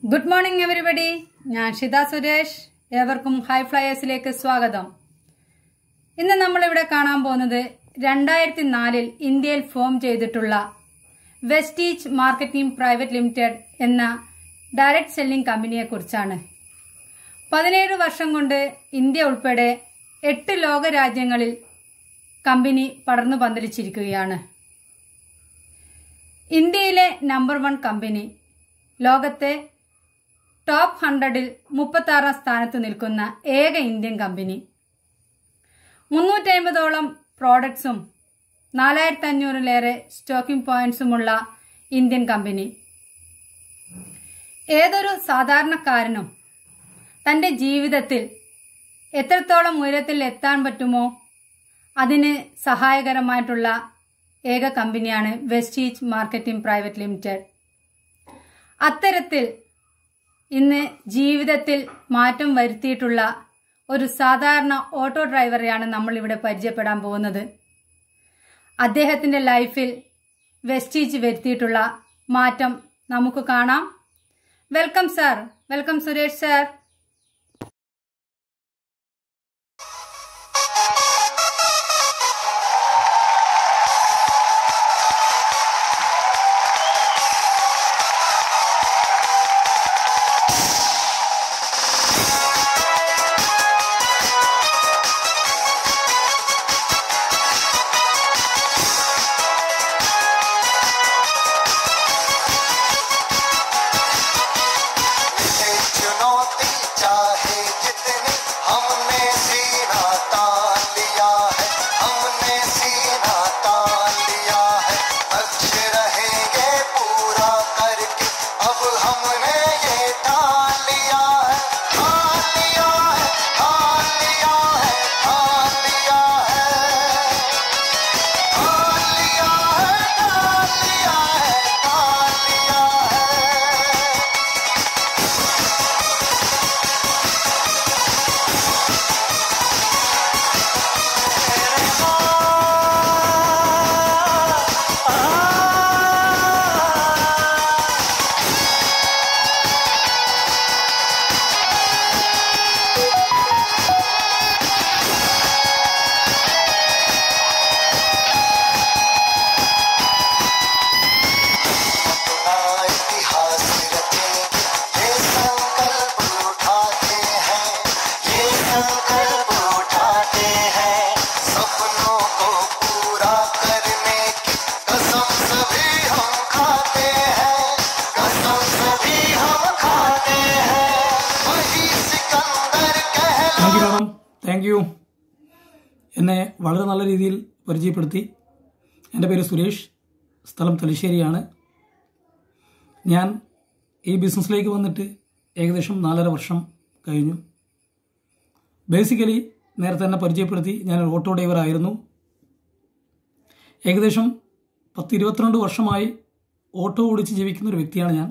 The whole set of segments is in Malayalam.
ഗുഡ് മോർണിംഗ് എവരിബഡി ഞാൻ ഷിത സുരേഷ് ഏവർക്കും ഹൈ ഫ്ലയേഴ്സിലേക്ക് സ്വാഗതം ഇന്ന് നമ്മളിവിടെ കാണാൻ പോകുന്നത് രണ്ടായിരത്തി നാലിൽ ഇന്ത്യയിൽ ഫോം ചെയ്തിട്ടുള്ള വെസ്റ്റീജ് മാർക്കറ്റിംഗ് പ്രൈവറ്റ് ലിമിറ്റഡ് എന്ന ഡയറക്ട് സെല്ലിംഗ് കമ്പനിയെക്കുറിച്ചാണ് പതിനേഴ് വർഷം കൊണ്ട് ഇന്ത്യ ഉൾപ്പെടെ എട്ട് ലോക രാജ്യങ്ങളിൽ കമ്പനി പടർന്നു പന്തലിച്ചിരിക്കുകയാണ് ഇന്ത്യയിലെ നമ്പർ വൺ കമ്പനി ലോകത്തെ ടോപ്പ് ഹൺഡ്രഡിൽ മുപ്പത്തി ആറാം സ്ഥാനത്ത് നിൽക്കുന്ന ഏക ഇന്ത്യൻ കമ്പനി മുന്നൂറ്റി അമ്പതോളം പ്രോഡക്ട്സും നാലായിരത്തി അഞ്ഞൂറിലേറെ സ്റ്റോക്കിംഗ് പോയിന്റ്സുമുള്ള ഇന്ത്യൻ കമ്പനി ഏതൊരു സാധാരണക്കാരനും തന്റെ ജീവിതത്തിൽ എത്രത്തോളം ഉയരത്തിൽ എത്താൻ പറ്റുമോ അതിന് സഹായകരമായിട്ടുള്ള ഏക കമ്പനിയാണ് വെസ്റ്റീജ് മാർക്കറ്റിംഗ് പ്രൈവറ്റ് ലിമിറ്റഡ് അത്തരത്തിൽ ഇന്ന് ജീവിതത്തിൽ മാറ്റം വരുത്തിയിട്ടുള്ള ഒരു സാധാരണ ഓട്ടോ ഡ്രൈവറെയാണ് നമ്മൾ ഇവിടെ പരിചയപ്പെടാൻ പോകുന്നത് അദ്ദേഹത്തിന്റെ ലൈഫിൽ വെസ്റ്റീജ് വരുത്തിയിട്ടുള്ള മാറ്റം നമുക്ക് കാണാം welcome sir welcome Suresh sir मिले चुनौती चाहे जितनी हमने सीना तान लिया है हमने सीना तान लिया है लक्ष्य रहेंगे पूरा करके अब हमने ये ठान लिया है ठान लिया है ठान लिया है ठान लिया है ठान लिया है ठान लिया है ठान लिया है अपना इतिहास रचेंगे ये संकल्प उठाते हैं ये संकल्प उठाते हैं सपनों को पूरा करने की कसम सभी हम खाते हैं कसम सभी हम खाते हैं वही सिकंदर कहला thank you madam thank you എന്നെ വളരെ നല്ല രീതിയിൽ പരിചയപ്പെടുത്തി എൻ്റെ പേര് സുരേഷ് സ്ഥലം തലശ്ശേരിയാണ് ഞാൻ ഈ ബിസിനസ്സിലേക്ക് വന്നിട്ട് ഏകദേശം നാലര വർഷം കഴിഞ്ഞു ബേസിക്കലി നേരത്തെ തന്നെ പരിചയപ്പെടുത്തി ഞാൻ ഒരു ഓട്ടോ ഡ്രൈവർ ആയിരുന്നു ഏകദേശം പത്ത് ഇരുപത്തിരണ്ട് വർഷമായി ഓട്ടോ ഓടിച്ച് ജീവിക്കുന്ന ഒരു വ്യക്തിയാണ് ഞാൻ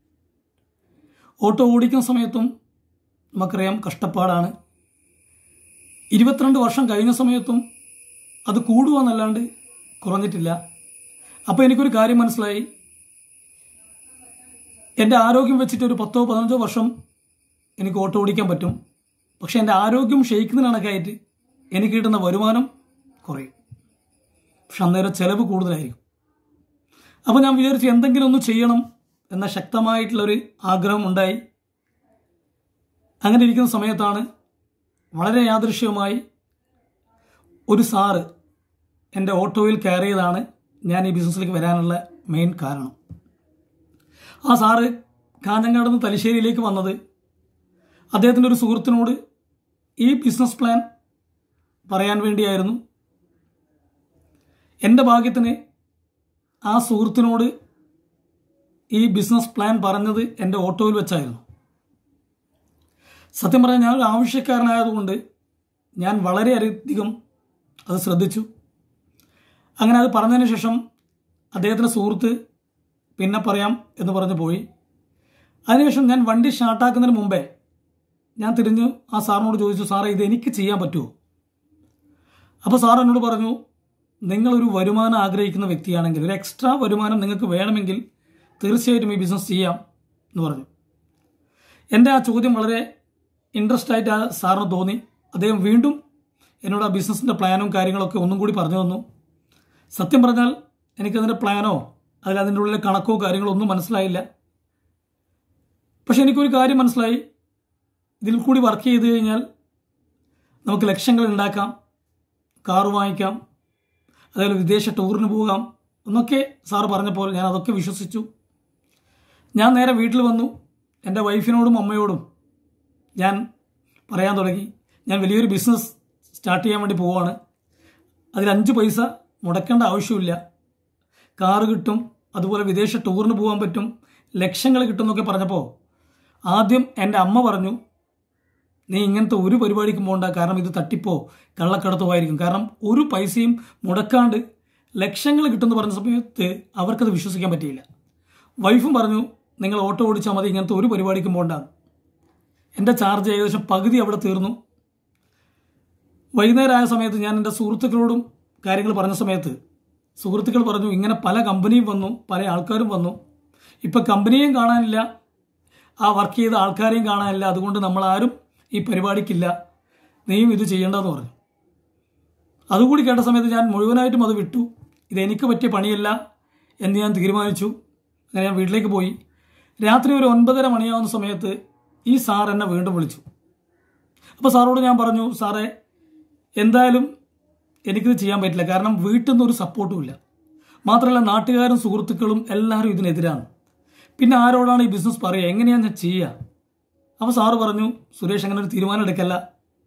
ഓട്ടോ ഓടിക്കുന്ന സമയത്തും നമുക്കറിയാം കഷ്ടപ്പാടാണ് ഇരുപത്തിരണ്ട് വർഷം കഴിഞ്ഞ സമയത്തും അത് കൂടുവാന്നല്ലാണ്ട് കുറഞ്ഞിട്ടില്ല അപ്പോൾ എനിക്കൊരു കാര്യം മനസ്സിലായി എൻ്റെ ആരോഗ്യം വെച്ചിട്ട് ഒരു പത്തോ പതിനഞ്ചോ വർഷം എനിക്ക് ഓട്ടോ ഓടിക്കാൻ പറ്റും പക്ഷെ എൻ്റെ ആരോഗ്യം ക്ഷയിക്കുന്ന കണക്കായിട്ട് എനിക്ക് കിട്ടുന്ന വരുമാനം കുറയും പക്ഷെ അന്നേരം ചെലവ് കൂടുതലായിരിക്കും അപ്പോൾ ഞാൻ വിചാരിച്ചു എന്തെങ്കിലും ഒന്ന് ചെയ്യണം എന്ന ശക്തമായിട്ടുള്ളൊരു ആഗ്രഹം ഉണ്ടായി അങ്ങനെ ഇരിക്കുന്ന സമയത്താണ് വളരെ യാദൃശ്യമായി ഒരു സാറ് എൻ്റെ ഓട്ടോയിൽ കയറിയതാണ് ഞാൻ ഈ ബിസിനസ്സിലേക്ക് വരാനുള്ള മെയിൻ കാരണം ആ സാറ് കാഞ്ഞങ്ങാട് നിന്ന് തലശ്ശേരിയിലേക്ക് വന്നത് അദ്ദേഹത്തിൻ്റെ ഒരു സുഹൃത്തിനോട് ഈ ബിസിനസ് പ്ലാൻ പറയാൻ വേണ്ടിയായിരുന്നു എൻ്റെ ഭാഗ്യത്തിന് ആ സുഹൃത്തിനോട് ഈ ബിസിനസ് പ്ലാൻ പറഞ്ഞത് എൻ്റെ ഓട്ടോയിൽ വെച്ചായിരുന്നു സത്യം പറഞ്ഞാൽ ഞാൻ ഒരു ആവശ്യക്കാരനായതുകൊണ്ട് ഞാൻ വളരെയധികം അത് ശ്രദ്ധിച്ചു അങ്ങനെ അത് പറഞ്ഞതിന് ശേഷം അദ്ദേഹത്തിൻ്റെ സുഹൃത്ത് പിന്നെ പറയാം എന്ന് പറഞ്ഞു പോയി അതിനുശേഷം ഞാൻ വണ്ടി സ്റ്റാർട്ടാക്കുന്നതിന് മുമ്പേ ഞാൻ തിരിഞ്ഞു ആ സാറിനോട് ചോദിച്ചു സാറേ ഇത് എനിക്ക് ചെയ്യാൻ പറ്റുമോ അപ്പോൾ സാർ എന്നോട് പറഞ്ഞു നിങ്ങളൊരു വരുമാനം ആഗ്രഹിക്കുന്ന വ്യക്തിയാണെങ്കിൽ ഒരു എക്സ്ട്രാ വരുമാനം നിങ്ങൾക്ക് വേണമെങ്കിൽ തീർച്ചയായിട്ടും ഈ ബിസിനസ് ചെയ്യാം എന്ന് പറഞ്ഞു എൻ്റെ ആ ചോദ്യം വളരെ ഇൻട്രസ്റ്റ് ആയിട്ട് ആ സാറിന് തോന്നി അദ്ദേഹം വീണ്ടും എന്നോട് ആ ബിസിനസ്സിൻ്റെ പ്ലാനും കാര്യങ്ങളൊക്കെ ഒന്നും കൂടി പറഞ്ഞു തന്നു സത്യം പറഞ്ഞാൽ എനിക്കതിൻ്റെ പ്ലാനോ അതിൽ അതിൻ്റെ ഉള്ളിലെ കണക്കോ കാര്യങ്ങളോ ഒന്നും മനസ്സിലായില്ല പക്ഷെ എനിക്കൊരു കാര്യം മനസ്സിലായി ഇതിൽ കൂടി വർക്ക് ചെയ്ത് കഴിഞ്ഞാൽ നമുക്ക് ലക്ഷ്യങ്ങൾ ഉണ്ടാക്കാം കാറ് വാങ്ങിക്കാം അതേപോലെ വിദേശ ടൂറിന് പോകാം എന്നൊക്കെ സാറ് പറഞ്ഞപ്പോൾ ഞാൻ അതൊക്കെ വിശ്വസിച്ചു ഞാൻ നേരെ വീട്ടിൽ വന്നു എൻ്റെ വൈഫിനോടും അമ്മയോടും ഞാൻ പറയാൻ തുടങ്ങി ഞാൻ വലിയൊരു ബിസിനസ് സ്റ്റാർട്ട് ചെയ്യാൻ വേണ്ടി പോവാണ് അതിൽ അഞ്ച് പൈസ മുടക്കേണ്ട ആവശ്യമില്ല കാറ് കിട്ടും അതുപോലെ വിദേശ ടൂറിന് പോകാൻ പറ്റും ലക്ഷങ്ങൾ കിട്ടും എന്നൊക്കെ പറഞ്ഞപ്പോൾ ആദ്യം എൻ്റെ അമ്മ പറഞ്ഞു നീ ഇങ്ങനത്തെ ഒരു പരിപാടിക്കും പോകണ്ട കാരണം ഇത് തട്ടിപ്പോ കള്ളക്കടത്തോ ആയിരിക്കും കാരണം ഒരു പൈസയും മുടക്കാണ്ട് ലക്ഷങ്ങൾ കിട്ടുമെന്ന് പറഞ്ഞ സമയത്ത് അവർക്കത് വിശ്വസിക്കാൻ പറ്റിയില്ല വൈഫും പറഞ്ഞു നിങ്ങൾ ഓട്ടോ ഓടിച്ചാൽ മതി ഇങ്ങനത്തെ ഒരു പരിപാടിക്കും പോകണ്ട എൻ്റെ ചാർജ് ഏകദേശം പകുതി അവിടെ തീർന്നു വൈകുന്നേരം ആയ സമയത്ത് ഞാൻ എൻ്റെ സുഹൃത്തുക്കളോടും കാര്യങ്ങൾ പറഞ്ഞ സമയത്ത് സുഹൃത്തുക്കൾ പറഞ്ഞു ഇങ്ങനെ പല കമ്പനിയും വന്നു പല ആൾക്കാരും വന്നു ഇപ്പം കമ്പനിയും കാണാനില്ല ആ വർക്ക് ചെയ്ത ആൾക്കാരെയും കാണാനില്ല അതുകൊണ്ട് നമ്മൾ ആരും ഈ പരിപാടിക്കില്ല നീയും ഇത് ചെയ്യേണ്ടതെന്ന് പറഞ്ഞു അതുകൂടി കേട്ട സമയത്ത് ഞാൻ മുഴുവനായിട്ടും അത് വിട്ടു ഇത് എനിക്ക് പറ്റിയ പണിയല്ല എന്ന് ഞാൻ തീരുമാനിച്ചു അങ്ങനെ ഞാൻ വീട്ടിലേക്ക് പോയി രാത്രി ഒരു ഒൻപതര മണിയാവുന്ന സമയത്ത് ഈ സാർ എന്നെ വീണ്ടും വിളിച്ചു അപ്പോൾ സാറോട് ഞാൻ പറഞ്ഞു സാറേ എന്തായാലും എനിക്കിത് ചെയ്യാൻ പറ്റില്ല കാരണം വീട്ടിൽ നിന്ന് ഒരു സപ്പോർട്ടും ഇല്ല മാത്രമല്ല നാട്ടുകാരും സുഹൃത്തുക്കളും എല്ലാവരും ഇതിനെതിരാണ് പിന്നെ ആരോടാണ് ഈ ബിസിനസ് പറയുക എങ്ങനെയാണ് ഞാൻ ചെയ്യുക അപ്പോൾ സാറ് പറഞ്ഞു സുരേഷ് അങ്ങനെ ഒരു തീരുമാനം എടുക്കല്ല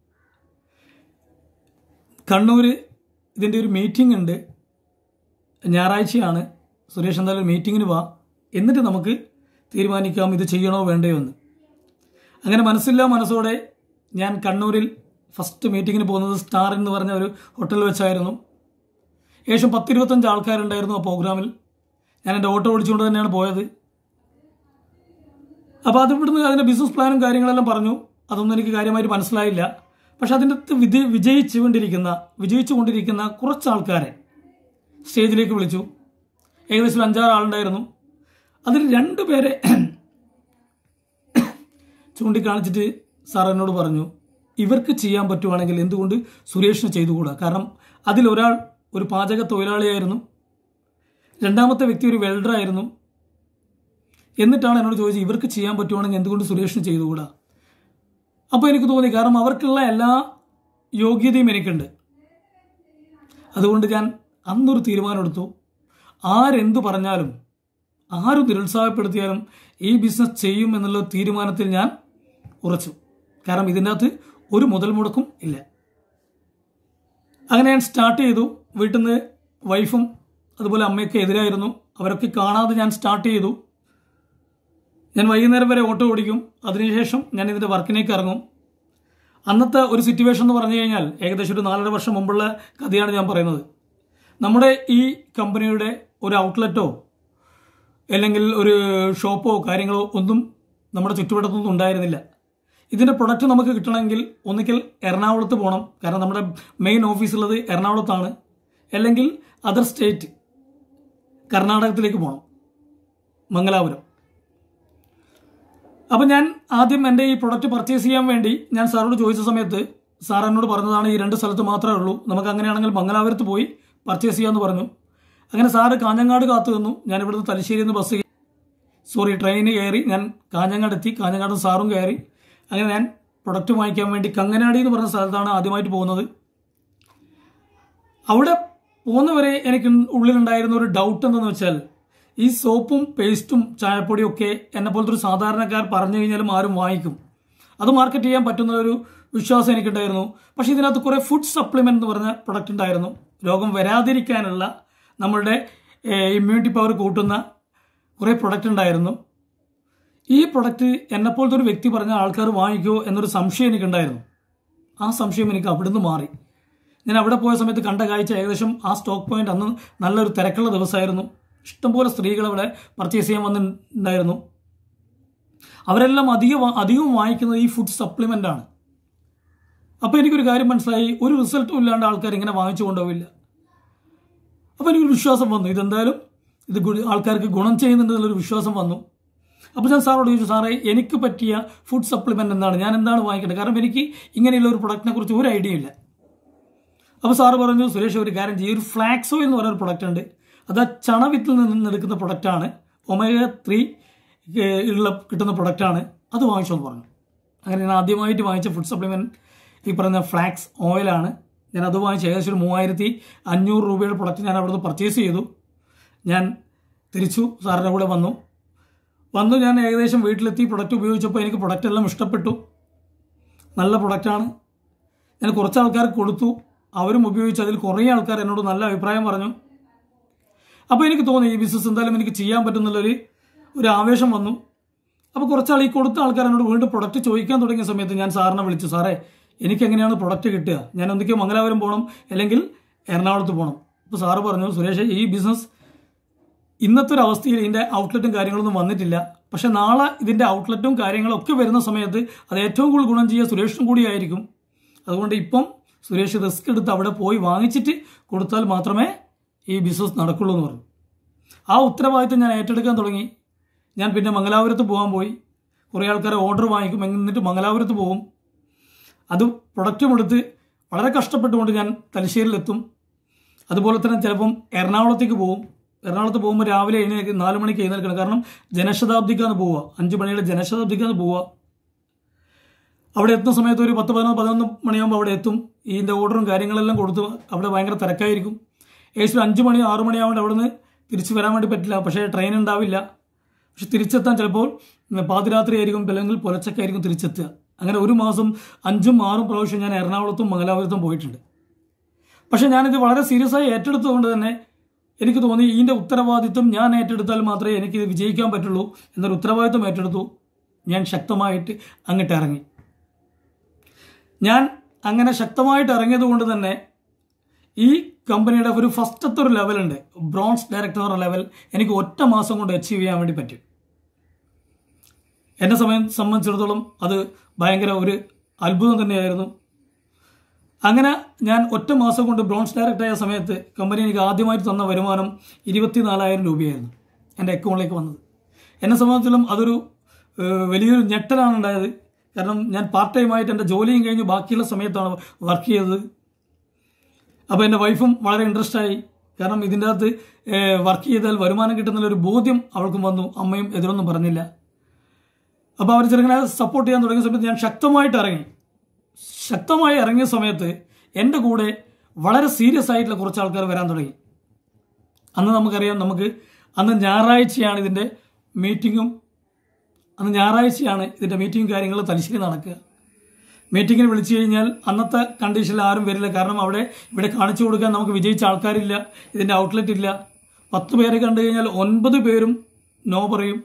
കണ്ണൂർ ഇതിൻ്റെ ഒരു മീറ്റിംഗ് ഉണ്ട് ഞായറാഴ്ചയാണ് സുരേഷ് എന്തായാലും ഒരു മീറ്റിങ്ങിന് വാ എന്നിട്ട് നമുക്ക് തീരുമാനിക്കാം ഇത് ചെയ്യണോ വേണ്ടയോ എന്ന് അങ്ങനെ മനസ്സില്ലാ മനസ്സോടെ ഞാൻ കണ്ണൂരിൽ ഫസ്റ്റ് മീറ്റിങ്ങിന് പോകുന്നത് സ്റ്റാർ എന്ന് പറഞ്ഞ ഒരു ഹോട്ടലിൽ വെച്ചായിരുന്നു ഏകദേശം പത്തിരുപത്തഞ്ച് ആൾക്കാരുണ്ടായിരുന്നു ആ പ്രോഗ്രാമിൽ ഞാൻ എൻ്റെ ഓട്ടോ ഓടിച്ചുകൊണ്ട് തന്നെയാണ് പോയത് അപ്പോൾ അത് ഇവിടുന്ന് അതിൻ്റെ ബിസിനസ് പ്ലാനും കാര്യങ്ങളെല്ലാം പറഞ്ഞു അതൊന്നും എനിക്ക് കാര്യമായിട്ട് മനസ്സിലായില്ല പക്ഷെ അതിൻ്റെ അകത്ത് വിജയ വിജയിച്ചുകൊണ്ടിരിക്കുന്ന വിജയിച്ചുകൊണ്ടിരിക്കുന്ന കുറച്ച് ആൾക്കാരെ സ്റ്റേജിലേക്ക് വിളിച്ചു ഏകദേശം ഒരു അഞ്ചാറ് ആളുണ്ടായിരുന്നു അതിൽ രണ്ട് പേരെ ചൂണ്ടിക്കാണിച്ചിട്ട് സാർ എന്നോട് പറഞ്ഞു ഇവർക്ക് ചെയ്യാൻ പറ്റുവാണെങ്കിൽ എന്തുകൊണ്ട് സുരേഷിന് ചെയ്തുകൂടാ കാരണം അതിലൊരാൾ ഒരു പാചക തൊഴിലാളിയായിരുന്നു രണ്ടാമത്തെ വ്യക്തി ഒരു വെൽഡറായിരുന്നു എന്നിട്ടാണ് എന്നോട് ചോദിച്ചത് ഇവർക്ക് ചെയ്യാൻ പറ്റുവാണെങ്കിൽ എന്തുകൊണ്ട് സുരേഷിന് ചെയ്തുകൂടാ അപ്പോൾ എനിക്ക് തോന്നി കാരണം അവർക്കുള്ള എല്ലാ യോഗ്യതയും എനിക്കുണ്ട് അതുകൊണ്ട് ഞാൻ അന്നൊരു തീരുമാനമെടുത്തു ആരെന്തു പറഞ്ഞാലും ആരും നിരുത്സാഹപ്പെടുത്തിയാലും ഈ ബിസിനസ് ചെയ്യും എന്നുള്ള തീരുമാനത്തിൽ ഞാൻ ഉറച്ചു കാരണം ഇതിൻ്റെ അകത്ത് ഒരു മുതൽ മുടക്കും ഇല്ല അങ്ങനെ ഞാൻ സ്റ്റാർട്ട് ചെയ്തു വീട്ടിൽ നിന്ന് വൈഫും അതുപോലെ അമ്മയൊക്കെ എതിരായിരുന്നു അവരൊക്കെ കാണാതെ ഞാൻ സ്റ്റാർട്ട് ചെയ്തു ഞാൻ വൈകുന്നേരം വരെ ഓട്ടോ ഓടിക്കും അതിനുശേഷം ഞാൻ ഇതിൻ്റെ വർക്കിനേക്ക് ഇറങ്ങും അന്നത്തെ ഒരു സിറ്റുവേഷൻ എന്ന് പറഞ്ഞു കഴിഞ്ഞാൽ ഏകദേശം ഒരു നാലര വർഷം മുമ്പുള്ള കഥയാണ് ഞാൻ പറയുന്നത് നമ്മുടെ ഈ കമ്പനിയുടെ ഒരു ഔട്ട്ലെറ്റോ അല്ലെങ്കിൽ ഒരു ഷോപ്പോ കാര്യങ്ങളോ ഒന്നും നമ്മുടെ ചുറ്റുവട്ടത്തൊന്നും ഉണ്ടായിരുന്നില്ല ഇതിൻ്റെ പ്രൊഡക്റ്റ് നമുക്ക് കിട്ടണമെങ്കിൽ ഒന്നുകിൽ എറണാകുളത്ത് പോകണം കാരണം നമ്മുടെ മെയിൻ ഓഫീസ് ഉള്ളത് എറണാകുളത്താണ് അല്ലെങ്കിൽ അതർ സ്റ്റേറ്റ് കർണാടകത്തിലേക്ക് പോകണം മംഗലാപുരം അപ്പം ഞാൻ ആദ്യം എൻ്റെ ഈ പ്രൊഡക്റ്റ് പർച്ചേസ് ചെയ്യാൻ വേണ്ടി ഞാൻ സാറോട് ചോദിച്ച സമയത്ത് സാർ എന്നോട് പറഞ്ഞതാണ് ഈ രണ്ട് സ്ഥലത്ത് മാത്രമേ ഉള്ളൂ നമുക്ക് അങ്ങനെയാണെങ്കിൽ മംഗലാപുരത്ത് പോയി പർച്ചേസ് ചെയ്യാമെന്ന് പറഞ്ഞു അങ്ങനെ സാറ് കാഞ്ഞങ്ങാട് കാത്തു നിന്നു ഞാൻ ഇവിടുന്ന് തലശ്ശേരിയിൽ നിന്ന് ബസ് സോറി ട്രെയിനിന് കയറി ഞാൻ കാഞ്ഞങ്ങാട് എത്തി കാഞ്ഞങ്ങാട് സാറും കയറി അങ്ങനെ ഞാൻ പ്രൊഡക്റ്റ് വാങ്ങിക്കാൻ വേണ്ടി കങ്ങനാടി എന്ന് പറഞ്ഞ സ്ഥലത്താണ് ആദ്യമായിട്ട് പോകുന്നത് അവിടെ പോകുന്നവരെ എനിക്ക് ഉള്ളിലുണ്ടായിരുന്ന ഒരു ഡൗട്ട് എന്തെന്ന് വെച്ചാൽ ഈ സോപ്പും പേസ്റ്റും ചായപ്പൊടിയും ഒക്കെ എന്നെ പോലത്തെ ഒരു സാധാരണക്കാർ പറഞ്ഞു കഴിഞ്ഞാലും ആരും വാങ്ങിക്കും അത് മാർക്കറ്റ് ചെയ്യാൻ പറ്റുന്ന ഒരു വിശ്വാസം എനിക്കുണ്ടായിരുന്നു പക്ഷേ ഇതിനകത്ത് കുറേ ഫുഡ് സപ്ലിമെന്റ് എന്ന് പറഞ്ഞ പ്രൊഡക്റ്റ് ഉണ്ടായിരുന്നു രോഗം വരാതിരിക്കാനുള്ള നമ്മളുടെ ഇമ്മ്യൂണിറ്റി പവർ കൂട്ടുന്ന കുറേ പ്രൊഡക്റ്റ് ഉണ്ടായിരുന്നു ഈ പ്രൊഡക്റ്റ് എന്നെപ്പോലത്തെ ഒരു വ്യക്തി പറഞ്ഞ ആൾക്കാർ വാങ്ങിക്കുമോ എന്നൊരു സംശയം എനിക്കുണ്ടായിരുന്നു ആ സംശയം എനിക്ക് അവിടുന്ന് മാറി ഞാൻ അവിടെ പോയ സമയത്ത് കണ്ട കാഴ്ച ഏകദേശം ആ സ്റ്റോക്ക് പോയിന്റ് അന്ന് നല്ലൊരു തിരക്കുള്ള ദിവസമായിരുന്നു ഇഷ്ടംപോലെ സ്ത്രീകൾ അവിടെ പർച്ചേസ് ചെയ്യാൻ വന്നിട്ടുണ്ടായിരുന്നു അവരെല്ലാം അധികം അധികം വാങ്ങിക്കുന്നത് ഈ ഫുഡ് സപ്ലിമെന്റ് ആണ് അപ്പോൾ എനിക്കൊരു കാര്യം മനസ്സിലായി ഒരു റിസൾട്ടും ഇല്ലാണ്ട് ആൾക്കാർ ഇങ്ങനെ വാങ്ങിച്ചു കൊണ്ടുപോവില്ല അപ്പോൾ എനിക്കൊരു വിശ്വാസം വന്നു ഇതെന്തായാലും ഇത് ഗുണ- ആൾക്കാർക്ക് ഗുണം ചെയ്യുന്നുണ്ടെന്നുള്ളൊരു വിശ്വാസം വന്നു അപ്പോൾ ഞാൻ സാറോട് ചോദിച്ചു സാറേ എനിക്ക് പറ്റിയ ഫുഡ് സപ്ലിമെൻ്റ് എന്താണ് ഞാൻ എന്താണ് വാങ്ങിക്കേണ്ടത് കാരണം എനിക്ക് ഇങ്ങനെയുള്ള ഒരു പ്രൊഡക്റ്റിനെ കുറിച്ച് ഒരു ഐഡിയ ഇല്ല അപ്പോൾ സാറ് പറഞ്ഞു സുരേഷ് ഒരു കാര്യം ചെയ്യും ഒരു ഫ്ലാക്സോ എന്ന് പറയുന്ന ഒരു പ്രൊഡക്റ്റ് ഉണ്ട് അത് ആ ചണവിത്തിൽ നിന്ന് എടുക്കുന്ന പ്രൊഡക്റ്റാണ് ഒമേഗ ത്രീ ഉള്ള കിട്ടുന്ന പ്രൊഡക്റ്റാണ് അത് വാങ്ങിച്ചോന്ന് പറഞ്ഞു അങ്ങനെ ഞാൻ ആദ്യമായിട്ട് വാങ്ങിച്ച ഫുഡ് സപ്ലിമെൻറ്റ് ഈ പറയുന്ന ഫ്ലാക്സ് ഓയിലാണ് ഞാൻ അത് വാങ്ങിച്ച് ഏകദേശം ഒരു മൂവായിരത്തി അഞ്ഞൂറ് രൂപയുടെ പ്രൊഡക്റ്റ് ഞാൻ അവിടുന്ന് പർച്ചേസ് ചെയ്തു ഞാൻ തിരിച്ചു സാറിൻ്റെ കൂടെ വന്നു വന്നു ഞാൻ ഏകദേശം വീട്ടിലെത്തി പ്രൊഡക്റ്റ് ഉപയോഗിച്ചപ്പോൾ എനിക്ക് പ്രൊഡക്റ്റ് എല്ലാം ഇഷ്ടപ്പെട്ടു നല്ല പ്രൊഡക്റ്റാണ് ഞാൻ കുറച്ച് ആൾക്കാർക്ക് കൊടുത്തു അവരും ഉപയോഗിച്ചു അതിൽ കുറേ ആൾക്കാർ എന്നോട് നല്ല അഭിപ്രായം പറഞ്ഞു അപ്പോൾ എനിക്ക് തോന്നി ഈ ബിസിനസ് എന്തായാലും എനിക്ക് ചെയ്യാൻ പറ്റുന്നുള്ളൊരു ഒരു ആവേശം വന്നു അപ്പോൾ കുറച്ചാൾ ഈ കൊടുത്ത ആൾക്കാർ എന്നോട് വീണ്ടും പ്രൊഡക്റ്റ് ചോദിക്കാൻ തുടങ്ങിയ സമയത്ത് ഞാൻ സാറിനെ വിളിച്ചു സാറേ എനിക്ക് എങ്ങനെയാണ് പ്രൊഡക്റ്റ് കിട്ടുക ഞാൻ എന്തൊക്കെയോ മംഗലാപുരം പോകണം അല്ലെങ്കിൽ എറണാകുളത്ത് പോകണം അപ്പോൾ സാറ് പറഞ്ഞു സുരേഷ് ഈ ബിസിനസ് ഇന്നത്തെ ഒരു അവസ്ഥയിൽ ഇതിൻ്റെ ഔട്ട്ലെറ്റും കാര്യങ്ങളൊന്നും വന്നിട്ടില്ല പക്ഷെ നാളെ ഇതിൻ്റെ ഔട്ട്ലെറ്റും കാര്യങ്ങളും ഒക്കെ വരുന്ന സമയത്ത് അത് ഏറ്റവും കൂടുതൽ ഗുണം ചെയ്യുക സുരേഷിനും കൂടിയായിരിക്കും അതുകൊണ്ട് ഇപ്പം സുരേഷ് റിസ്ക് എടുത്ത് അവിടെ പോയി വാങ്ങിച്ചിട്ട് കൊടുത്താൽ മാത്രമേ ഈ ബിസിനസ് നടക്കുള്ളൂ എന്ന് പറഞ്ഞു ആ ഉത്തരവാദിത്തം ഞാൻ ഏറ്റെടുക്കാൻ തുടങ്ങി ഞാൻ പിന്നെ മംഗലാപുരത്ത് പോകാൻ പോയി കുറേ ആൾക്കാരെ ഓർഡർ വാങ്ങിക്കും എന്നിട്ട് മംഗലാപുരത്ത് പോകും അത് പ്രൊഡക്റ്റും എടുത്ത് വളരെ കഷ്ടപ്പെട്ടുകൊണ്ട് ഞാൻ തലശ്ശേരിയിലെത്തും അതുപോലെ തന്നെ ചിലപ്പം എറണാകുളത്തേക്ക് പോകും എറണാകുളത്ത് പോകുമ്പോൾ രാവിലെ എഴുന്നേൽക്ക് നാല് മണിക്ക് എഴുന്നേൽക്കണം കാരണം ജനശതാബ്ദിക്കാണ് പോവുക അഞ്ച് മണിയുടെ ജനശതാബ്ദിക്കാണ് പോവുക അവിടെ എത്തുന്ന സമയത്ത് ഒരു പത്ത് പതിനൊന്ന് പതിനൊന്ന് മണിയാകുമ്പോൾ അവിടെ എത്തും ഇതിൻ്റെ ഓർഡറും കാര്യങ്ങളെല്ലാം കൊടുത്തു അവിടെ ഭയങ്കര തിരക്കായിരിക്കും ഏകദേശം അഞ്ച് മണി ആറ് മണിയാവുകൊണ്ട് അവിടെ നിന്ന് തിരിച്ചു വരാൻ വേണ്ടി പറ്റില്ല പക്ഷേ ട്രെയിൻ ഉണ്ടാവില്ല പക്ഷെ തിരിച്ചെത്താൻ ചിലപ്പോൾ പാതിരാത്രി ആയിരിക്കും അല്ലെങ്കിൽ പുലച്ചക്കായിരിക്കും തിരിച്ചെത്തുക അങ്ങനെ ഒരു മാസം അഞ്ചും ആറും പ്രാവശ്യം ഞാൻ എറണാകുളത്തും മംഗലാപുരത്തും പോയിട്ടുണ്ട് പക്ഷെ ഞാനിത് വളരെ സീരിയസ് ആയി ഏറ്റെടുത്തുകൊണ്ട് തന്നെ എനിക്ക് തോന്നി ഇതിൻ്റെ ഉത്തരവാദിത്വം ഞാൻ ഏറ്റെടുത്താൽ മാത്രമേ എനിക്ക് വിജയിക്കാൻ പറ്റുള്ളൂ എന്നൊരു ഉത്തരവാദിത്വം ഏറ്റെടുത്തു ഞാൻ ശക്തമായിട്ട് അങ്ങോട്ട് ഇറങ്ങി ഞാൻ അങ്ങനെ ശക്തമായിട്ട് ഇറങ്ങിയത് കൊണ്ട് തന്നെ ഈ കമ്പനിയുടെ ഒരു ഫസ്റ്റത്തെ ഒരു ലെവലുണ്ട് ബ്രോൺസ് ഡയറക്ടർ ലെവൽ എനിക്ക് ഒറ്റ മാസം കൊണ്ട് അച്ചീവ് ചെയ്യാൻ വേണ്ടി പറ്റും എന്നെ സമയം സംബന്ധിച്ചിടത്തോളം അത് ഭയങ്കര ഒരു അത്ഭുതം തന്നെയായിരുന്നു അങ്ങനെ ഞാൻ ഒറ്റ മാസം കൊണ്ട് ബ്രോൺസ് ഡയറക്ടർ ആയ സമയത്ത് കമ്പനി എനിക്ക് ആദ്യമായിട്ട് തന്ന വരുമാനം ഇരുപത്തിനാലായിരം രൂപയായിരുന്നു എൻ്റെ അക്കൗണ്ടിലേക്ക് വന്നത് എന്നെ സംബന്ധിച്ചിടത്തോളം അതൊരു ഏഹ്, വലിയൊരു ഞെട്ടലാണ് ഉണ്ടായത് കാരണം ഞാൻ പാർട്ട് ടൈമായിട്ട് എൻ്റെ ജോലിയും കഴിഞ്ഞ് ബാക്കിയുള്ള സമയത്താണ് വർക്ക് ചെയ്തത് അപ്പോൾ എൻ്റെ വൈഫും വളരെ ഇൻട്രസ്റ്റ് ആയി കാരണം ഇതിൻ്റെ അകത്ത് വർക്ക് ചെയ്താൽ വരുമാനം കിട്ടുന്നുള്ള ഒരു ബോധ്യം അവൾക്കും വന്നു അമ്മയും എതിരൊന്നും പറഞ്ഞില്ല അപ്പോൾ അവർ ചെറുങ്ങനെ സപ്പോർട്ട് ചെയ്യാൻ തുടങ്ങിയ സമയത്ത് ഞാൻ ശക്തമായിട്ട് ഇറങ്ങി ശക്തമായി ഇറങ്ങിയ സമയത്ത് എൻ്റെ കൂടെ വളരെ സീരിയസ് ആയിട്ടുള്ള കുറച്ച് ആൾക്കാർ വരാൻ തുടങ്ങി അന്ന് നമുക്കറിയാം നമുക്ക് അന്ന് ഞായറാഴ്ചയാണ് ഇതിൻ്റെ മീറ്റിങ്ങും അന്ന് ഞായറാഴ്ചയാണ് ഇതിൻ്റെ മീറ്റിംഗും കാര്യങ്ങളും തലശ്ശേരി നടക്കുക മീറ്റിങ്ങിന് വിളിച്ചു കഴിഞ്ഞാൽ അന്നത്തെ കണ്ടീഷനിൽ ആരും വരില്ല കാരണം അവിടെ ഇവിടെ കാണിച്ചു കൊടുക്കാൻ നമുക്ക് വിജയിച്ച ആൾക്കാരില്ല ഇതിൻ്റെ ഔട്ട്ലെറ്റ് ഇല്ല പത്ത് പേരെ കണ്ടു കഴിഞ്ഞാൽ ഒൻപത് പേരും നോ പറയും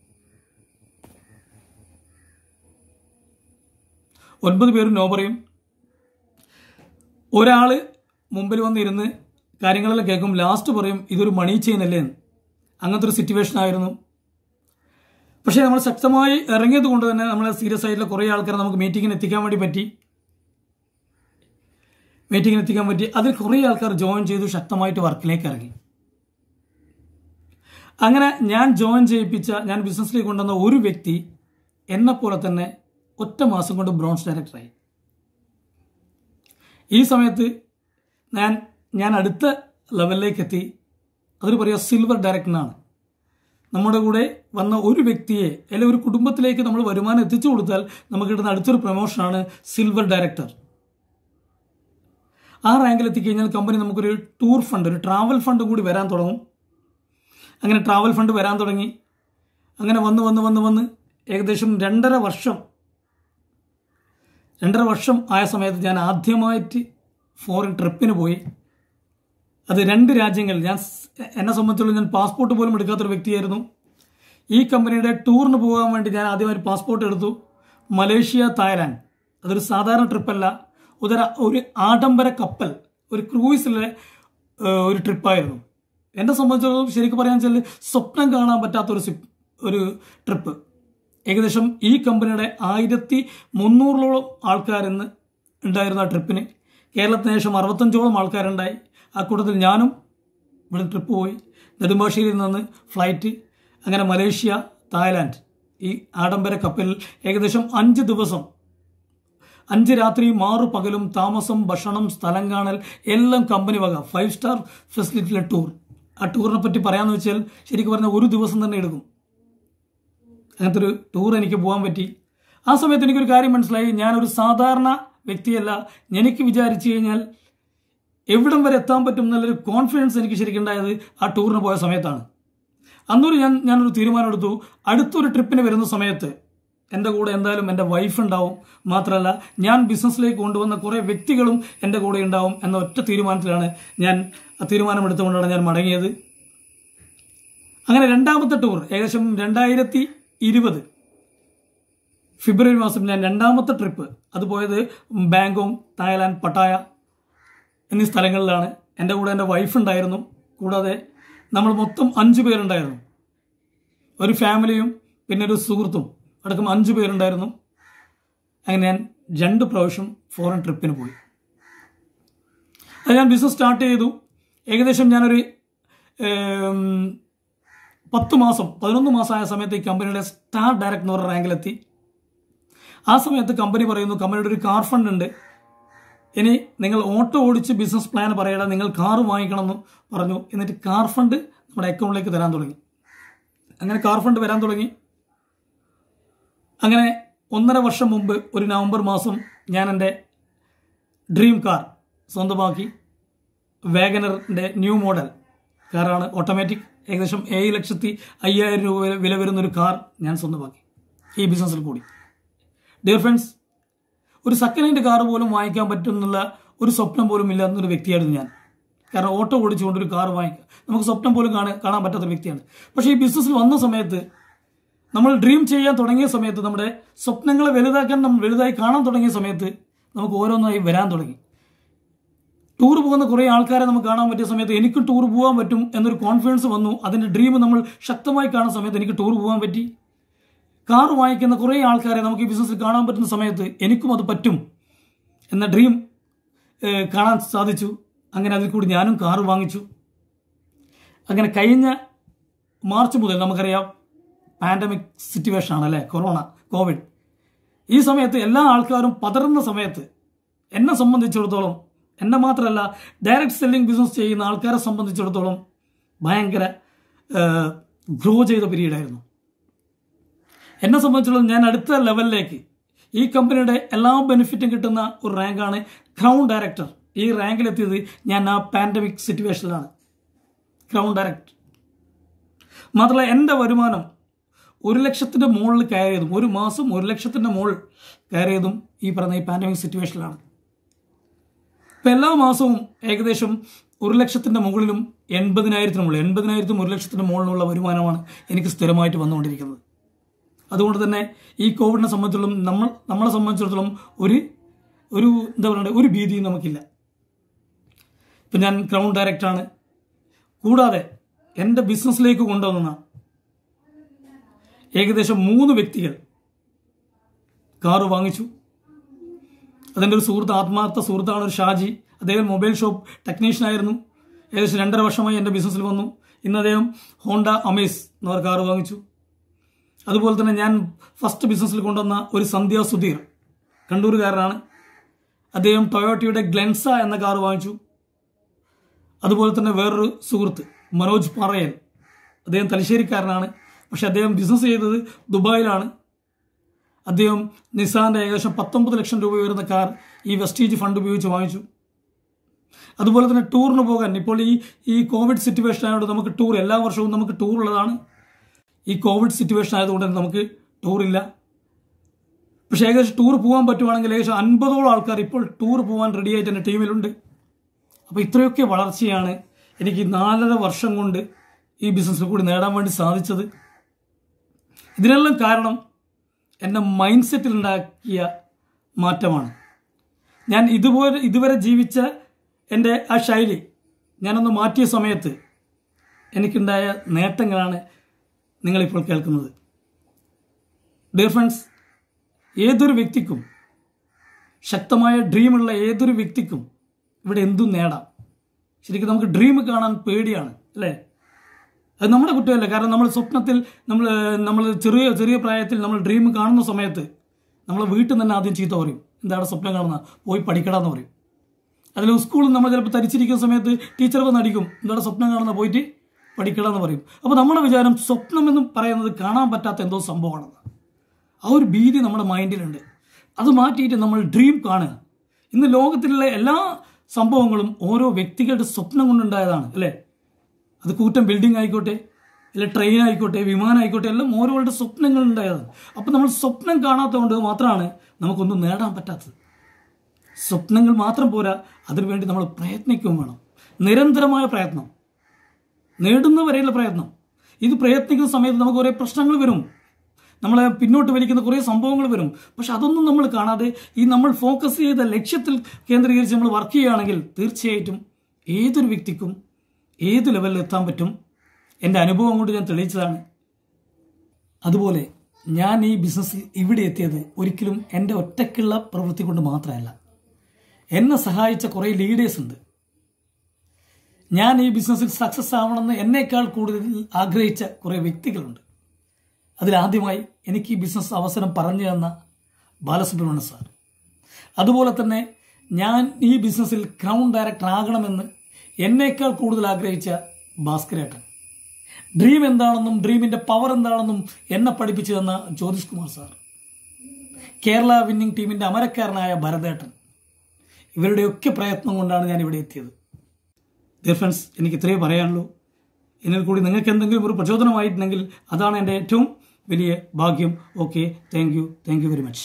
ഒൻപത് പേരും നോ പറയും ഒരാൾ മുമ്പിൽ വന്നിരുന്ന് കാര്യങ്ങളെല്ലാം കേൾക്കും ലാസ്റ്റ് പറയും ഇതൊരു മണി ചെയിൻ അല്ലേ എന്ന് അങ്ങനത്തെ ഒരു സിറ്റുവേഷൻ ആയിരുന്നു പക്ഷേ നമ്മൾ ശക്തമായി ഇറങ്ങിയത് കൊണ്ട് തന്നെ നമ്മളെ സീരിയസ് ആയിട്ടുള്ള കുറേ ആൾക്കാരെ നമുക്ക് മീറ്റിങ്ങിന് എത്തിക്കാൻ വേണ്ടി പറ്റി മീറ്റിങ്ങിന് എത്തിക്കാൻ പറ്റി അതിൽ കുറേ ആൾക്കാർ ജോയിൻ ചെയ്തു ശക്തമായിട്ട് വർക്കിലേക്ക് ഇറങ്ങി അങ്ങനെ ഞാൻ ജോയിൻ ചെയ്യിപ്പിച്ച ഞാൻ ബിസിനസ്സിലേക്ക് കൊണ്ടുവന്ന ഒരു വ്യക്തി എന്നെപ്പോലെ തന്നെ ഒറ്റ മാസം കൊണ്ട് ബ്രോൺസ് ഡയറക്ടറായി ഈ സമയത്ത് ഞാൻ ഞാൻ അടുത്ത ലെവലിലേക്ക് എത്തി അതൊരു പറയുക സിൽവർ ഡയറക്ടറാണ് നമ്മുടെ കൂടെ വന്ന ഒരു വ്യക്തിയെ അല്ലെങ്കിൽ ഒരു കുടുംബത്തിലേക്ക് നമ്മൾ വരുമാനം എത്തിച്ചു കൊടുത്താൽ നമുക്ക് കിട്ടുന്ന അടുത്തൊരു പ്രൊമോഷനാണ് സിൽവർ ഡയറക്ടർ ആ റാങ്കിൽ എത്തിക്കഴിഞ്ഞാൽ കമ്പനി നമുക്കൊരു ടൂർ ഫണ്ട് ഒരു ട്രാവൽ ഫണ്ട് കൂടി വരാൻ തുടങ്ങും അങ്ങനെ ട്രാവൽ ഫണ്ട് വരാൻ തുടങ്ങി അങ്ങനെ വന്ന് വന്ന് വന്ന് വന്ന് ഏകദേശം രണ്ടര വർഷം രണ്ടര വർഷം ആയ സമയത്ത് ഞാൻ ആദ്യമായിട്ട് ഫോറിൻ ട്രിപ്പിന് പോയി അത് രണ്ട് രാജ്യങ്ങൾ ഞാൻ സ്- എന്നെ സംബന്ധിച്ചുള്ള ഞാൻ പാസ്പോർട്ട് പോലും എടുക്കാത്തൊരു വ്യക്തിയായിരുന്നു ഈ കമ്പനിയുടെ ടൂറിന് പോകാൻ വേണ്ടി ഞാൻ ആദ്യമായി പാസ്പോർട്ട് എടുത്തു മലേഷ്യ തായ്ലാൻഡ് അതൊരു സാധാരണ ട്രിപ്പല്ല ഉദര ഒരു ആഡംബര കപ്പൽ ഒരു ക്രൂയിസിലെ ഏഹ്, ഒരു ട്രിപ്പായിരുന്നു എന്നെ സംബന്ധിച്ചിടത്തോളം ശരിക്കും പറയാൻ വെച്ചാൽ സ്വപ്നം കാണാൻ പറ്റാത്ത ഒരു സിപ്പ് ഒരു ട്രിപ്പ് ഏകദേശം ഈ കമ്പനിയുടെ ആയിരത്തി മുന്നൂറിലോളം ആൾക്കാരിന്ന് ഉണ്ടായിരുന്ന ആ ട്രിപ്പിന് കേരളത്തിന് ശേഷം അറുപത്തഞ്ചോളം ആൾക്കാരുണ്ടായി ആ കൂട്ടത്തിൽ ഞാനും ഇവിടെ ട്രിപ്പ് പോയി നെടുമ്പാശ്ശേരിയിൽ നിന്ന് ഫ്ലൈറ്റ് അങ്ങനെ മലേഷ്യ തായ്ലാൻഡ് ഈ ആഡംബര കപ്പലിൽ ഏകദേശം അഞ്ച് ദിവസം അഞ്ച് രാത്രിയും ആറ് പകലും താമസം ഭക്ഷണം സ്ഥലം കാണൽ എല്ലാം കമ്പനി വക ഫൈവ് സ്റ്റാർ ഫെസിലിറ്റിയിലെ ടൂർ ആ ടൂറിനെ പറ്റി പറയാന്ന് വെച്ചാൽ ശരിക്കും പറഞ്ഞാൽ ഒരു ദിവസം തന്നെ എടുക്കും അങ്ങനത്തെ ഒരു ടൂർ എനിക്ക് പോകാൻ പറ്റി ആ സമയത്ത് എനിക്കൊരു കാര്യം മനസ്സിലായി ഞാനൊരു സാധാരണ വ്യക്തിയല്ല എനിക്ക് വിചാരിച്ചു കഴിഞ്ഞാൽ എവിടം വരെ എത്താൻ പറ്റും എന്നുള്ളൊരു കോൺഫിഡൻസ് എനിക്ക് ശരിക്കും ഉണ്ടായത് ആ ടൂറിന് പോയ സമയത്താണ് അന്നൊരു ഞാൻ ഞാനൊരു തീരുമാനം എടുത്തു അടുത്തൊരു ട്രിപ്പിന് വരുന്ന സമയത്ത് എൻ്റെ കൂടെ എന്തായാലും എൻ്റെ വൈഫ് ഉണ്ടാവും മാത്രമല്ല ഞാൻ ബിസിനസ്സിലേക്ക് കൊണ്ടുവന്ന കുറേ വ്യക്തികളും എൻ്റെ കൂടെ ഉണ്ടാവും എന്ന ഒറ്റ തീരുമാനത്തിലാണ് ഞാൻ ആ തീരുമാനം എടുത്തുകൊണ്ടാണ് ഞാൻ മടങ്ങിയത് അങ്ങനെ രണ്ടാമത്തെ ടൂർ ഏകദേശം രണ്ടായിരത്തി ഇരുപത് ഫെബ്രുവരി മാസം ഞാൻ രണ്ടാമത്തെ ട്രിപ്പ് അത് പോയത് ബാങ്കോങ് തായ്ലാൻഡ് പട്ടായ എന്നീ സ്ഥലങ്ങളിലാണ് എൻ്റെ കൂടെ എൻ്റെ വൈഫ് ഉണ്ടായിരുന്നു കൂടാതെ നമ്മൾ മൊത്തം അഞ്ച് പേരുണ്ടായിരുന്നു ഒരു ഫാമിലിയും പിന്നെ ഒരു സുഹൃത്തും അടക്കം അഞ്ച് പേരുണ്ടായിരുന്നു അങ്ങനെ ഞാൻ രണ്ട് പ്രാവശ്യം ഫോറിൻ ട്രിപ്പിന് പോയി അത് ഞാൻ ബിസിനസ് സ്റ്റാർട്ട് ചെയ്തു ഏകദേശം ഞാനൊരു ഏം, പത്ത് മാസം പതിനൊന്ന് മാസമായ സമയത്ത് ഈ കമ്പനിയുടെ സ്റ്റാർ ഡയറക്ട് എന്ന് പറഞ്ഞ റാങ്കിലെത്തി ആ സമയത്ത് കമ്പനി പറയുന്നു കമ്പനിയുടെ ഒരു കാർ ഫണ്ട് ഉണ്ട് ഇനി നിങ്ങൾ ഓട്ടോ ഓടിച്ച് ബിസിനസ് പ്ലാൻ പറയണം നിങ്ങൾ കാർ വാങ്ങിക്കണമെന്ന് പറഞ്ഞു എന്നിട്ട് കാർ ഫണ്ട് നമ്മുടെ അക്കൗണ്ടിലേക്ക് തരാൻ തുടങ്ങി അങ്ങനെ കാർ ഫണ്ട് വരാൻ തുടങ്ങി അങ്ങനെ ഒന്നര വർഷം മുമ്പ് ഒരു നവംബർ മാസം ഞാൻ എൻ്റെ ഡ്രീം കാർ സ്വന്തമാക്കി വാഗനറിൻ്റെ ന്യൂ മോഡൽ കാറാണ് ഓട്ടോമാറ്റിക് ഏകദേശം ഏഴ് ലക്ഷത്തി അയ്യായിരം രൂപ വില വരുന്ന ഒരു കാർ ഞാൻ സ്വന്തമാക്കി ഈ ബിസിനസ്സിൽ കൂടി ഡിയർ ഫ്രണ്ട്സ് ഒരു സെക്കൻഡ് ഹാൻഡ് കാർ പോലും വാങ്ങിക്കാൻ പറ്റുന്നുള്ള ഒരു സ്വപ്നം പോലും ഇല്ലാത്തൊരു വ്യക്തിയായിരുന്നു ഞാൻ കാരണം ഓട്ടോ ഓടിച്ചുകൊണ്ട് ഒരു കാർ വാങ്ങിക്കാം നമുക്ക് സ്വപ്നം പോലും കാണാൻ കാണാൻ പറ്റാത്ത ഒരു വ്യക്തിയാണ് പക്ഷേ ഈ ബിസിനസ്സിൽ വന്ന സമയത്ത് നമ്മൾ ഡ്രീം ചെയ്യാൻ തുടങ്ങിയ സമയത്ത് നമ്മുടെ സ്വപ്നങ്ങളെ വലുതാക്കാൻ നമ്മൾ വലുതായി കാണാൻ തുടങ്ങിയ സമയത്ത് നമുക്ക് ഓരോന്നായി വരാൻ തുടങ്ങി ടൂർ പോകുന്ന കുറേ ആൾക്കാരെ നമുക്ക് കാണാൻ പറ്റിയ സമയത്ത് എനിക്കും ടൂർ പോകാൻ പറ്റും എന്നൊരു കോൺഫിഡൻസ് വന്നു അതിൻ്റെ ഡ്രീം നമ്മൾ ശക്തമായി കാണുന്ന സമയത്ത് എനിക്ക് ടൂർ പോകാൻ പറ്റി കാർ വാങ്ങിക്കുന്ന കുറേ ആൾക്കാരെ നമുക്ക് ഈ ബിസിനസ്സിൽ കാണാൻ പറ്റുന്ന സമയത്ത് എനിക്കും അത് പറ്റും എന്ന ഡ്രീം ഏഹ്, കാണാൻ സാധിച്ചു അങ്ങനെ അതിൽ കൂടി ഞാനും കാർ വാങ്ങിച്ചു അങ്ങനെ കഴിഞ്ഞ മാർച്ച് മുതൽ നമുക്കറിയാം പാൻഡമിക് സിറ്റുവേഷൻ ആണ് അല്ലേ കൊറോണ കോവിഡ് ഈ സമയത്ത് എല്ലാ ആൾക്കാരും പതറുന്ന സമയത്ത് എന്നെ സംബന്ധിച്ചിടത്തോളം എന്നെ മാത്രമല്ല ഡയറക്റ്റ് സെല്ലിംഗ് ബിസിനസ് ചെയ്യുന്ന ആൾക്കാരെ സംബന്ധിച്ചിടത്തോളം ഭയങ്കര ഗ്രോ ചെയ്ത പീരീഡായിരുന്നു എന്നെ സംബന്ധിച്ചിടത്തോളം ഞാൻ അടുത്ത ലെവലിലേക്ക് ഈ കമ്പനിയുടെ എല്ലാ ബെനിഫിറ്റും കിട്ടുന്ന ഒരു റാങ്കാണ് ക്രൗൺ ഡയറക്ടർ ഈ റാങ്കിലെത്തിയത് ഞാൻ ആ പാൻഡമിക് സിറ്റുവേഷനിലാണ് ക്രൗൺ ഡയറക്ടർ മാത്രമല്ല എൻ്റെ വരുമാനം ഒരു ലക്ഷത്തിൻ്റെ മുകളിൽ കയറിയതും ഒരു മാസം ഒരു ലക്ഷത്തിൻ്റെ മുകളിൽ കയറിയതും ഈ പറഞ്ഞ ഈ പാൻഡമിക് സിറ്റുവേഷനിലാണ് ഇപ്പം എല്ലാ മാസവും ഏകദേശം ഒരു ലക്ഷത്തിൻ്റെ മുകളിലും എൺപതിനായിരത്തിന് മുകളിൽ എൺപതിനായിരത്തും ഒരു ലക്ഷത്തിൻ്റെ മുകളിലുള്ള വരുമാനമാണ് എനിക്ക് സ്ഥിരമായിട്ട് വന്നുകൊണ്ടിരിക്കുന്നത് അതുകൊണ്ട് തന്നെ ഈ കോവിഡിനെ സംബന്ധിച്ചിടത്തോളം നമ്മൾ നമ്മളെ സംബന്ധിച്ചിടത്തോളം ഒരു ഒരു എന്താ പറയുക ഒരു ഭീതിയും നമുക്കില്ല ഇപ്പം ഞാൻ ക്രൗൺ ഡയറക്ടറാണ് കൂടാതെ എൻ്റെ ബിസിനസ്സിലേക്ക് കൊണ്ടുവന്ന ഏകദേശം മൂന്ന് വ്യക്തികൾ കാറ് വാങ്ങിച്ചു അതെൻ്റെ ഒരു സുഹൃത്ത് ആത്മാർത്ഥ സുഹൃത്താണ് ഒരു ഷാജി അദ്ദേഹം മൊബൈൽ ഷോപ്പ് ടെക്നീഷ്യൻ ആയിരുന്നു ഏകദേശം രണ്ടര വർഷമായി എൻ്റെ ബിസിനസ്സിൽ വന്നു ഇന്ന് അദ്ദേഹം ഹോണ്ട അമേസ് എന്ന ഒരു കാറ് വാങ്ങിച്ചു അതുപോലെ തന്നെ ഞാൻ ഫസ്റ്റ് ബിസിനസ്സിൽ കൊണ്ടുവന്ന ഒരു സന്ധ്യ സുധീർ കണ്ണൂരുകാരനാണ് അദ്ദേഹം ടൊയോട്ടയുടെ ഗ്ലെൻസ എന്ന കാർ വാങ്ങിച്ചു അതുപോലെ തന്നെ വേറൊരു സുഹൃത്ത് മനോജ് പറയൽ അദ്ദേഹം തലശ്ശേരിക്കാരനാണ് പക്ഷെ അദ്ദേഹം ബിസിനസ് ചെയ്തത് ദുബായിലാണ് അദ്ദേഹം നിസാന്റെ ഏകദേശം പത്തൊമ്പത് ലക്ഷം രൂപ വരുന്ന കാർ ഈ വെസ്റ്റീജ് ഫണ്ട് ഉപയോഗിച്ച് വാങ്ങിച്ചു അതുപോലെ തന്നെ ടൂറിന് പോകാൻ ഇപ്പോൾ ഈ ഈ കോവിഡ് സിറ്റുവേഷൻ ആയതുകൊണ്ട് നമുക്ക് ടൂർ എല്ലാ വർഷവും നമുക്ക് ടൂർ ഉള്ളതാണ് ഈ കോവിഡ് സിറ്റുവേഷൻ ആയതുകൊണ്ട് തന്നെ നമുക്ക് ടൂറില്ല പക്ഷേ ഏകദേശം ടൂർ പോകാൻ പറ്റുവാണെങ്കിൽ ഏകദേശം അൻപതോളം ആൾക്കാർ ഇപ്പോൾ ടൂർ പോകാൻ റെഡിയായിട്ട് എൻ്റെ ടീമിലുണ്ട് അപ്പോൾ ഇത്രയൊക്കെ വളർച്ചയാണ് എനിക്ക് ഈ നാലര വർഷം കൊണ്ട് ഈ ബിസിനസ്സിൽ കൂടി നേടാൻ വേണ്ടി സാധിച്ചത് ഇതിനെല്ലാം കാരണം എൻ്റെ മൈൻഡ് സെറ്റിൽ ഉണ്ടാക്കിയ മാറ്റമാണ് ഞാൻ ഇതുപോലെ ഇതുവരെ ജീവിച്ച എൻ്റെ ആ ശൈലി ഞാനൊന്ന് മാറ്റിയ സമയത്ത് എനിക്കുണ്ടായ നേട്ടങ്ങളാണ് നിങ്ങളിപ്പോൾ കേൾക്കുന്നത് ഡിയർ ഫ്രണ്ട്സ് ഏതൊരു വ്യക്തിക്കും ശക്തമായ ഡ്രീമുള്ള ഏതൊരു വ്യക്തിക്കും ഇവിടെ എന്തും നേടാം ശരിക്കും നമുക്ക് ഡ്രീം കാണാൻ പേടിയാണ് അല്ലേ അത് നമ്മുടെ കുറ്റമല്ല കാരണം നമ്മൾ സ്വപ്നത്തിൽ നമ്മൾ നമ്മൾ ചെറിയ ചെറിയ പ്രായത്തിൽ നമ്മൾ ഡ്രീം കാണുന്ന സമയത്ത് നമ്മളെ വീട്ടിൽ നിന്ന് തന്നെ ആദ്യം ചീത്ത പറയും എന്താണ് സ്വപ്നം കാണുന്ന പോയി പഠിക്കടാന്ന് പറയും അതിൽ സ്കൂളിൽ നമ്മൾ ചിലപ്പോൾ തരിച്ചിരിക്കുന്ന സമയത്ത് ടീച്ചർ വന്ന് അടിക്കും എന്താണ് സ്വപ്നം കാണുന്ന പോയിട്ട് പഠിക്കണമെന്ന് പറയും അപ്പോൾ നമ്മുടെ വിചാരം സ്വപ്നം എന്ന് പറയുന്നത് കാണാൻ പറ്റാത്ത എന്തോ സംഭവമാണെന്ന് ആ ഒരു ഭീതി നമ്മുടെ മൈൻഡിലുണ്ട് അത് മാറ്റിയിട്ട് നമ്മൾ ഡ്രീം കാണുക ഇന്ന് ലോകത്തിലുള്ള എല്ലാ സംഭവങ്ങളും ഓരോ വ്യക്തികളുടെ സ്വപ്നം കൊണ്ടുണ്ടായതാണ് അല്ലേ അത് കൂറ്റൻ ബിൽഡിംഗ് ആയിക്കോട്ടെ അല്ലെ ട്രെയിൻ ആയിക്കോട്ടെ വിമാനം ആയിക്കോട്ടെ എല്ലാം ഓരോരുടെ സ്വപ്നങ്ങൾ ഉണ്ടായതാണ് അപ്പം നമ്മൾ സ്വപ്നം കാണാത്തതുകൊണ്ട് മാത്രമാണ് നമുക്കൊന്നും നേടാൻ പറ്റാത്തത് സ്വപ്നങ്ങൾ മാത്രം പോരാ അതിനുവേണ്ടി നമ്മൾ പ്രയത്നിക്കുകയും വേണം നിരന്തരമായ പ്രയത്നം നേടുന്നവരെയുള്ള പ്രയത്നം ഇത് പ്രയത്നിക്കുന്ന സമയത്ത് നമുക്ക് കുറേ പ്രശ്നങ്ങൾ വരും നമ്മളെ പിന്നോട്ട് വലിക്കുന്ന കുറേ സംഭവങ്ങൾ വരും പക്ഷെ അതൊന്നും നമ്മൾ കാണാതെ ഈ നമ്മൾ ഫോക്കസ് ചെയ്ത ലക്ഷ്യത്തിൽ കേന്ദ്രീകരിച്ച് നമ്മൾ വർക്ക് ചെയ്യുകയാണെങ്കിൽ തീർച്ചയായിട്ടും ഏതൊരു വ്യക്തിക്കും ഏത് ലെവലിൽ എത്താൻ പറ്റും എൻ്റെ അനുഭവം കൊണ്ട് ഞാൻ തെളിയിച്ചതാണ് അതുപോലെ ഞാൻ ഈ ബിസിനസ് ഇവിടെ എത്തിയത് ഒരിക്കലും എൻ്റെ ഒറ്റയ്ക്കുള്ള പ്രവൃത്തി കൊണ്ട് മാത്രമല്ല എന്നെ സഹായിച്ച കുറേ ലീഡേഴ്സ് ഉണ്ട് ഞാൻ ഈ ബിസിനസ്സിൽ സക്സസ് ആവണമെന്ന് എന്നേക്കാൾ കൂടുതൽ ആഗ്രഹിച്ച കുറേ വ്യക്തികളുണ്ട് അതിലാദ്യമായി എനിക്ക് ഈ ബിസിനസ് അവസരം പറഞ്ഞു തന്ന ബാലസുബ്രഹ്മണ്യ സാർ അതുപോലെ തന്നെ ഞാൻ ഈ ബിസിനസ്സിൽ ക്രൗൺ ഡയറക്ടർ ആകണമെന്ന് എന്നേക്കാൾ കൂടുതൽ ആഗ്രഹിച്ച ഭാസ്കരേട്ടൻ ഡ്രീം എന്താണെന്നും ഡ്രീമിന്റെ പവർ എന്താണെന്നും എന്നെ പഠിപ്പിച്ചു തന്ന ജ്യോതിഷ് കുമാർ സാർ കേരള വിന്നിംഗ് ടീമിന്റെ അമരക്കാരനായ ഭരതേട്ടൻ ഇവരുടെയൊക്കെ പ്രയത്നം കൊണ്ടാണ് ഞാൻ ഇവിടെ എത്തിയത് ഡിയർ ഫ്രണ്ട്സ് എനിക്ക് ഇത്രയേ പറയാനുള്ളൂ എന്നിൽ കൂടി നിങ്ങൾക്ക് എന്തെങ്കിലും ഒരു പ്രചോദനമായിട്ടുണ്ടെങ്കിൽ അതാണ് എൻ്റെ ഏറ്റവും വലിയ ഭാഗ്യം okay thank you thank you very much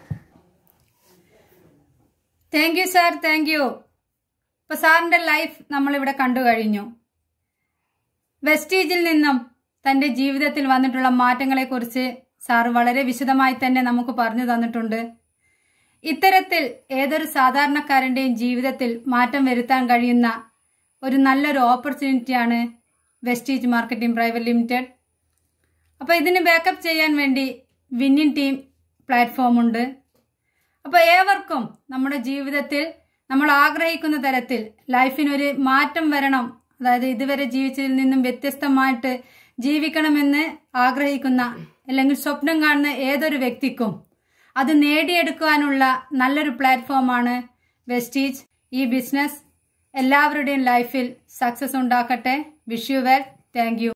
thank you sir thank you ഇപ്പൊ സാറിന്റെ ലൈഫ് നമ്മളിവിടെ കണ്ടു കഴിഞ്ഞു വെസ്റ്റീജിൽ നിന്നും തന്റെ ജീവിതത്തിൽ വന്നിട്ടുള്ള മാറ്റങ്ങളെക്കുറിച്ച് സാർ വളരെ വിശദമായി തന്നെ നമുക്ക് പറഞ്ഞു തന്നിട്ടുണ്ട് ഇത്തരത്തിൽ ഏതൊരു സാധാരണക്കാരന്റെയും ജീവിതത്തിൽ മാറ്റം വരുത്താൻ കഴിയുന്ന ഒരു നല്ലൊരു ഓപ്പർച്യൂണിറ്റിയാണ് വെസ്റ്റീജ് മാർക്കറ്റിംഗ് പ്രൈവറ്റ് ലിമിറ്റഡ് അപ്പോൾ ഇതിന് ബാക്കപ്പ് ചെയ്യാൻ വേണ്ടി വിന്നിൻ ടീം പ്ലാറ്റ്ഫോം ഉണ്ട് അപ്പോൾ ഏവർക്കും നമ്മുടെ ജീവിതത്തിൽ നമ്മൾ ആഗ്രഹിക്കുന്ന തരത്തിൽ ലൈഫിനൊരു മാറ്റം വരണം അതായത് ഇതുവരെ ജീവിച്ചതിൽ നിന്നും വ്യത്യസ്തമായിട്ട് ജീവിക്കണമെന്ന് ആഗ്രഹിക്കുന്ന അല്ലെങ്കിൽ സ്വപ്നം കാണുന്ന ഏതൊരു വ്യക്തിക്കും അത് നേടിയെടുക്കുവാനുള്ള നല്ലൊരു പ്ലാറ്റ്ഫോമാണ് വെസ്റ്റീജ് ഈ ബിസിനസ് എല്ലാവരുടെയും ലൈഫിൽ സക്സസ് ഉണ്ടാക്കട്ടെ wish you well thank U